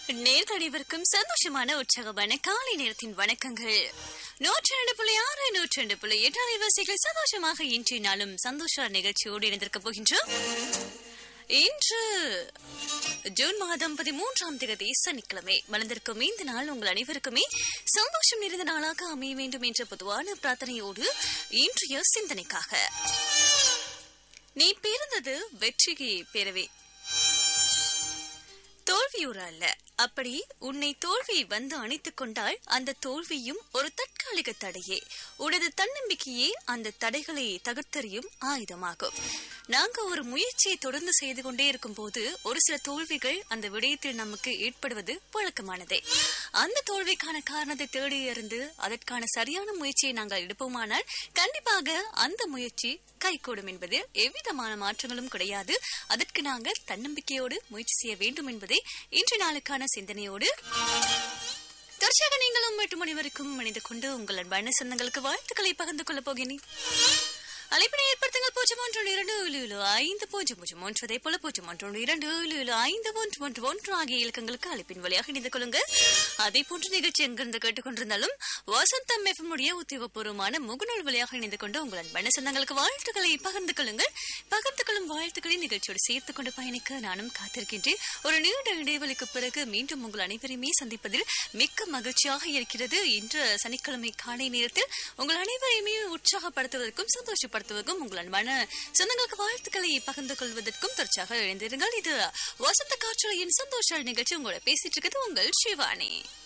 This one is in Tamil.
நேர்கடிவிற்கும் சந்தோஷமான உற்சாகமான காலை நேரத்தின் வணக்கங்கள் நூற்றி ரெண்டு புள்ளி ஆறு நூற்றி ரெண்டு புள்ளி எட்டு அலைவரிசைகள் சந்தோஷமாக இன்றைய நாளும் சந்தோஷ நிகழ்ச்சியோடு இணைந்திருக்க போகின்றோம் இன்று ஜூன் மாதம் பதிமூன்றாம் தேதி சனிக்கிழமை மலர்ந்திருக்கும் இந்த நாள் உங்கள் அனைவருக்குமே சந்தோஷம் நிறைந்த நாளாக அமைய வேண்டும் என்ற பொதுவான பிரார்த்தனையோடு இன்றைய சிந்தனைக்காக நீ பிறந்தது வெற்றிக்கு பெறவே தோல்வியுற அல்ல அப்படி உன்னை தோல்வி வந்து அணைத்துக் கொண்டால் அந்த தோல்வியும் ஒரு தற்காலிக தடையே உனது தன்னம்பிக்கையே அந்த தடைகளை தகர்த்தெறியும் ஆயுதமாகும் நாங்க ஒரு முயற்சியை தொடர்ந்து செய்து கொண்டே இருக்கும் போது ஒரு சில தோல்விகள் அந்த விடயத்தில் நமக்கு ஏற்படுவது வழக்கமானதே அந்த தோல்விக்கான காரணத்தை தேடி இருந்து அதற்கான சரியான முயற்சியை நாங்கள் எடுப்போமானால் கண்டிப்பாக அந்த முயற்சி கைகூடும் என்பதில் எவ்விதமான மாற்றங்களும் கிடையாது அதற்கு நாங்கள் தன்னம்பிக்கையோடு முயற்சி செய்ய வேண்டும் என்பதே இன்று நாளுக்கான சிந்தனையோடு தொடர்ச்சியாக நீங்களும் எட்டு மணி வரைக்கும் மனித கொண்டு உங்கள் அன்பான சொந்தங்களுக்கு வாழ்த்துக்களை பகிர்ந்து கொள்ளப் போகிறேன் அழைப்பினை ஏற்படுத்துங்கள் பூஜ்ஜியம் ஒன்று ஒன்று இரண்டு ஏழு ஏழு ஐந்து பூஜ்ஜியம் பூஜ்ஜியம் ஒன்று அதே போல பூஜ்ஜியம் ஒன்று ஒன்று இரண்டு ஏழு ஏழு ஐந்து ஒன்று ஒன்று ஒன்று ஆகிய இலக்கங்களுக்கு அழைப்பின் வழியாக இணைந்து கொள்ளுங்க அதே போன்ற நிகழ்ச்சி எங்கிருந்து கேட்டுக்கொண்டிருந்தாலும் வசந்தம் எஃப்எம் உடைய உத்தியோகபூர்வமான முகநூல் வழியாக இணைந்து கொண்டு உங்கள் அன்பான சொந்தங்களுக்கு வாழ்த்துக்களை பகிர்ந்து கொள்ளுங்கள் பகிர்ந்து கொள்ளும் வாழ்த்துக்களை நிகழ்ச்சியோடு சேர்த்துக் கொண்டு பயணிக்க நானும் காத்திருக்கின்றேன் ஒரு நீண்ட இடைவெளிக்கு பிறகு மீண்டும் உங்கள் அனைவரையுமே சந்திப்பதில் மிக்க மகிழ்ச்சியாக இருக்கிறது இன்று சனிக்கிழமை காலை நேரத்தில் உங்கள் அனைவரையுமே உற்சாகப்படுத்துவதற்கும் சந்தோஷப்படுத்துவதற்கும் உங்கள் அன்பான சொந்தங்களுக்கு வாழ்த்துக்களை பகிர்ந்து கொள்வதற்கும் தொடர்ச்சியாக எழுந்திருங்கள் இது வசந்த காற்றலையின் சந்தோஷ நிகழ்ச்சி உங்களோட பேசிட்டு இருக்குது உங்கள் சிவானி